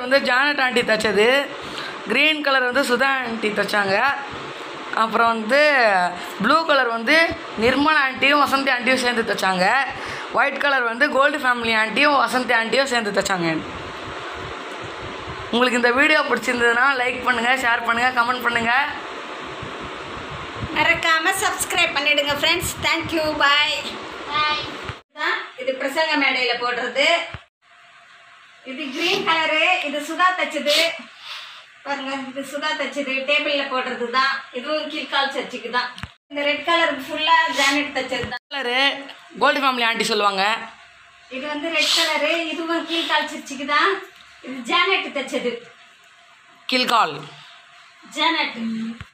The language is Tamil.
கலர் வந்து ஜானட் ஆண்டி தைச்சது க்ரீன் கலர் வந்து சுதா ஆண்டி தைச்சாங்க அப்புறம் வந்து ப்ளூ கலர் வந்து நிர்மலா ஆண்டியும் வசந்தி ஆண்டியும் சேர்ந்து தைச்சாங்க ஒயிட் கலர் வந்து கோல்டு ஃபேமிலி ஆண்டியும் வசந்தி ஆண்டியும் சேர்ந்து தைச்சாங்க உங்களுக்கு இந்த வீடியோ பிடிச்சிருந்ததுன்னா லைக் பண்ணுங்கள் ஷேர் பண்ணுங்கள் கமெண்ட் பண்ணுங்கள் மறக்காம சப்ஸ்கிரைப் பண்ணிடுங்க ஃப்ரெண்ட்ஸ் தேங்க்யூ பாய் பாய் தான் இது பிரசங்க மேடையில போடுறது இது கிரீன் கலரு இது சுதா தச்சது பாருங்க இது சுதா தச்சது டேபிள்ல போடுறது தான் இதுவும் கீழ்கால் சர்ச்சுக்கு தான் இந்த ரெட் கலர் ஃபுல்லா ஜானட் தச்சது தான் கலரு கோல்டு ஃபேமிலி ஆண்டி சொல்லுவாங்க இது வந்து ரெட் கலரு இதுவும் கீழ்கால் சர்ச்சுக்கு தான் இது ஜானட் தச்சது கில்கால் ஜானட்